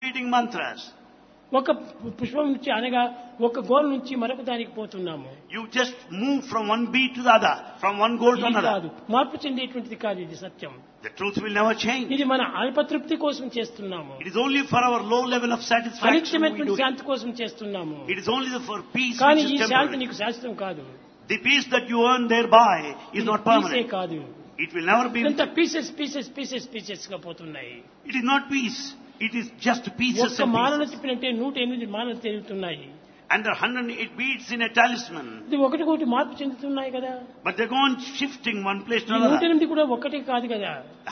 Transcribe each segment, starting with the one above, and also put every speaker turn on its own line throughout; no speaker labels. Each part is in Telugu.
repeating mantras.
ఒక పుష్పం నుంచి అనగా ఒక గోల్ నుంచి మరొక దానికి పోతున్నాము
You just move from one beat to the other, from one goal to
ఇది
another.
కాదు మార్పు చెందేటువంటిది కాదు ఇది సత్యం
The truth will never change.
ఇది మన అల్పతృప్తి కోసం చేస్తున్నాము
It is only for our low level of satisfaction we
అనిత్యమైనటువంటి
do it.
శాంతి కోసం చేస్తున్నాము
It is only for peace
కానీ
which
ఈ
is
శాంతి
temporary.
నీకు శాశ్వతం కాదు
The peace that you earn thereby is
ఇది
not
పీసే
permanent.
కాదు
It will never be.
ఎంత పీసెస్ పీసెస్ పీసెస్ పీసెస్ గా పోతున్నాయి
It is not peace. It is just pieces
ఒక్క
and
మానవ
pieces.
తిప్పినంటే నూట ఎనిమిది మానలు తిరుగుతున్నాయి
And there are 108 beats in a talisman.
ఇది ఒకటికొకటి మార్పు చెందుతున్నాయి కదా
But they're going shifting one place
ఈ
to
నూట
another.
ఎనిమిది కూడా ఒకటి కాదు కదా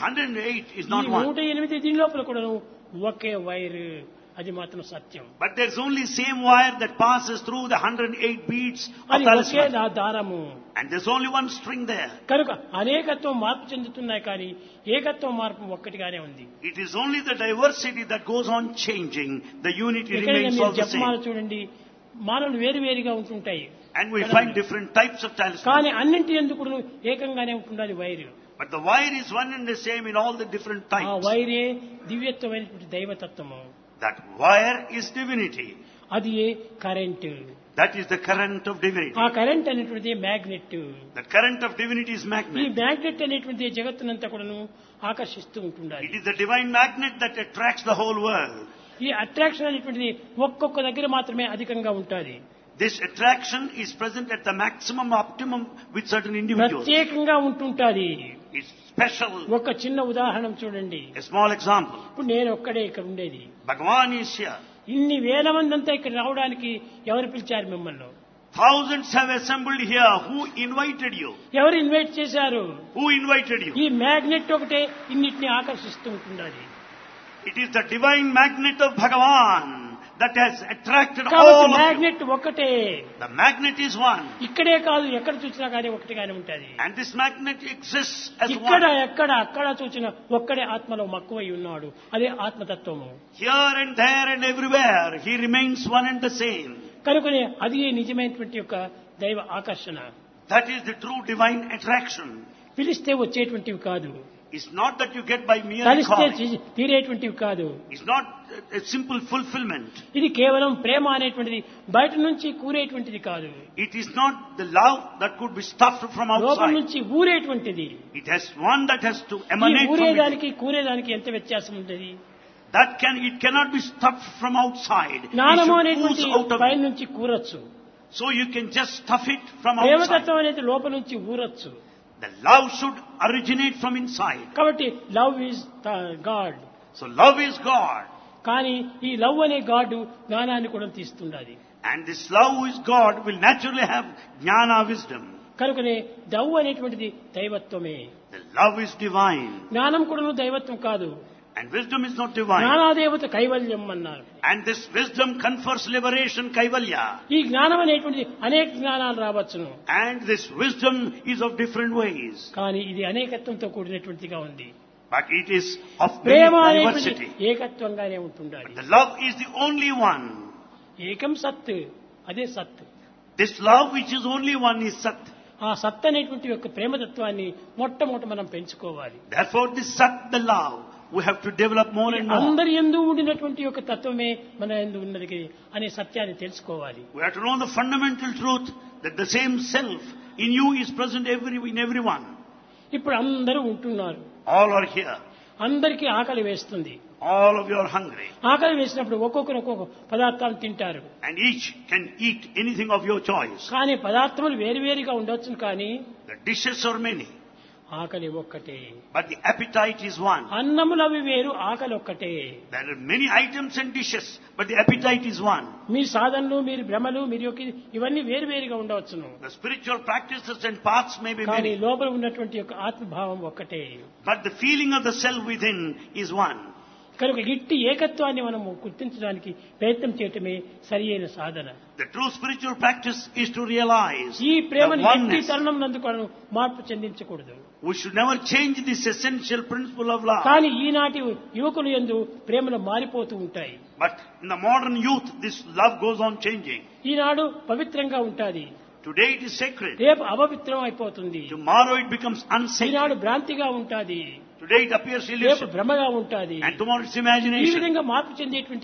108 is
ఈ
not
నూట
one.
ఎనిమిది దీని లోపల కూడా ఒకే వైర్ అది మాత్రం సత్యం
But there's only same wire that passes through the 108 beats of
అది ఒకే
talisman.
The- దారము
And there's only one string there.
కనుక అనేకత్వం మార్పు చెందుతున్నాయి కానీ ఏకత్వం మార్పు ఒక్కటిగానే ఉంది
It is only the diversity that goes on changing. The unity
ఎక్కడైనా
remains
మీరు
all the
జపమాల
same.
చూడండి మానవులు వేరు వేరుగా ఉంటుంటాయి
And we find different types of talisman.
కానీ అన్నింటి ఎందుకు ఏకంగానే ఉంటుండాలి wire
But the wire is one and the same in all the different
uh
types.
వైరే దివ్యత్వమైనటువంటి దైవతత్వము
That wire is divinity.
అది current
That is the current of
uh
divinity.
Current అనేటువంటిది magnet
The current of divinity is
ఈ
magnet.
మ్యాగ్నెట్ అనేటువంటి జగత్తునంతా కూడాను ఆకర్షిస్తూ ఉంటుండాలి
It is the divine magnet that attracts the whole world.
ఈ అట్రాక్షన్ అనేటువంటిది ఒక్కొక్క దగ్గర మాత్రమే అధికంగా ఉంటుంది
This attraction is present at the maximum optimum with certain individuals.
ప్రత్యేకంగా ఉంటుంటాది
It's special.
ఒక చిన్న ఉదాహరణ చూడండి
A small example.
ఇప్పుడు నేను ఒక్కడే ఇక్కడ ఉండేది
Bhagavan is here.
ఇన్ని వేల మంది అంతా ఇక్కడ రావడానికి ఎవరు పిలిచారు మిమ్మల్ని
Thousands have assembled here. Who invited you?
ఎవరు ఇన్వైట్ చేశారు
Who invited you?
ఈ మ్యాగ్నెట్ ఒకటే ఇన్నిటిని ఆకర్షిస్తూ ఉంటున్నది
It is the divine magnet of Bhagavan that has attracted
కాబట్టి
all of you.
మ్యాగ్నెట్ ఒకటే
The magnet is one.
ఇక్కడే కాదు ఎక్కడ చూసినా కానీ ఒకటిగానే ఉంటది
And this magnet exists as
ఇక్కడ
one.
ఎక్కడ అక్కడ చూసిన ఒక్కడే ఆత్మలో మక్కువై ఉన్నాడు అదే ఆత్మతత్వము
Here and there and everywhere, he remains one and the same.
కనుకనే అది నిజమైనటువంటి యొక్క దైవ ఆకర్షణ
That is the true divine attraction.
పిలిస్తే వచ్చేటువంటివి కాదు
It's not that you get by mere
కలిస్తే
calling.
చి- తీరేటువంటివి కాదు
It's not a- a simple fulfillment.
ఇది కేవలం ప్రేమ అనేటువంటిది బయట నుంచి కూరేటువంటిది కాదు
It is not the love that could be stuffed from
లోపల
outside.
నుంచి ఊరేటువంటిది
It has one that has to
ఈ
emanate from within.
ఊరేదానికి కూరేదానికి ఎంత వ్యత్యాసం ఉంటుంది
That can, it cannot be stuffed from outside. It
జ్ఞానము
should
అనేటువంటి
ooze out of
పైన
it.
నుంచి కూరొచ్చు
So you can just stuff it from outside.
ప్రేమతత్వం అనేది లోపల నుంచి ఊరొచ్చు
The love should originate from inside.
కాబట్టి love is God
So love is God.
కానీ ఈ లవ్ అనే గాడ్ జ్ఞానాన్ని కూడా తీస్తుండాలి
And this love is God will naturally have jnana wisdom.
కనుకనే దవ్ అనేటువంటిది దైవత్వమే
The love is divine.
జ్ఞానం కూడా దైవత్వం కాదు
And wisdom is not divine.
జ్ఞానాదేవత కైవల్యం అన్నారు
And this wisdom confers liberation, kaivalya.
ఈ జ్ఞానం అనేటువంటిది అనేక జ్ఞానాలు రావచ్చును
And this wisdom is of different ways.
కానీ ఇది అనేకత్వంతో కూడినటువంటిదిగా ఉంది
But it is of
Prema
many
అనేటువంటి
diversity.
ఏకత్వంగానే ఉంటుండాలి
The love is the only one.
ఏకం సత్ అదే సత్
This love which is only one is Sat.
ఆ సత్ అనేటువంటి యొక్క ప్రేమతత్వాన్ని మొట్టమొదట మనం పెంచుకోవాలి
Therefore this Sat, the love, we have to develop more and more.
అందరి ఎందు ఉండినటువంటి యొక్క తత్వమే మన ఎందు ఉన్నది అనే సత్యాన్ని తెలుసుకోవాలి
We have to know the fundamental truth that the same self in you is present every, in everyone.
ఇప్పుడు అందరూ ఉంటున్నారు
All are here.
అందరికీ ఆకలి వేస్తుంది
All of you are hungry.
ఆకలి వేసినప్పుడు ఒక్కొక్కరు ఒక్కొక్క పదార్థాలు తింటారు
And each can eat anything of your choice.
కానీ పదార్థములు వేరువేరుగా ఉండొచ్చు కానీ
The dishes are many.
ఆకలి ఒక్కటే
But the appetite is one.
అన్నములు అవి వేరు ఆకలి ఒక్కటే
There are many items and dishes, but the appetite is one.
మీ సాధనలు మీరు భ్రమలు మీరు యొక్క ఇవన్నీ వేరువేరుగా ఉండవచ్చును
The spiritual practices and paths may be
కానీ
many,
లోపల ఉన్నటువంటి యొక్క ఆత్మభావం ఒక్కటే
but the feeling of the self within is one.
కనుక ఇట్టి ఏకత్వాన్ని మనము గుర్తించడానికి ప్రయత్నం చేయటమే సరి అయిన సాధన
The true spiritual practice is to realize
ఈ
the
ప్రేమను ఎట్టి
oneness.
తరుణం నందు కూడా మార్పు చెందించకూడదు
We should never change this essential principle of love.
కానీ ఈనాటి యువకులు ఎందు ప్రేమలు మారిపోతూ ఉంటాయి
But in the modern youth, this love goes on changing.
ఈనాడు పవిత్రంగా ఉంటాది
Today it is sacred.
రేపు అపవిత్రం అయిపోతుంది
Tomorrow it becomes
Eenadu
unsacred.
భ్రాంతిగా ఉంటాది
Today it appears
రేపు
illusion.
భ్రమగా ఉంటాది
And tomorrow it's
ఈ
imagination.
విధంగా మార్పు చెందేటువంటి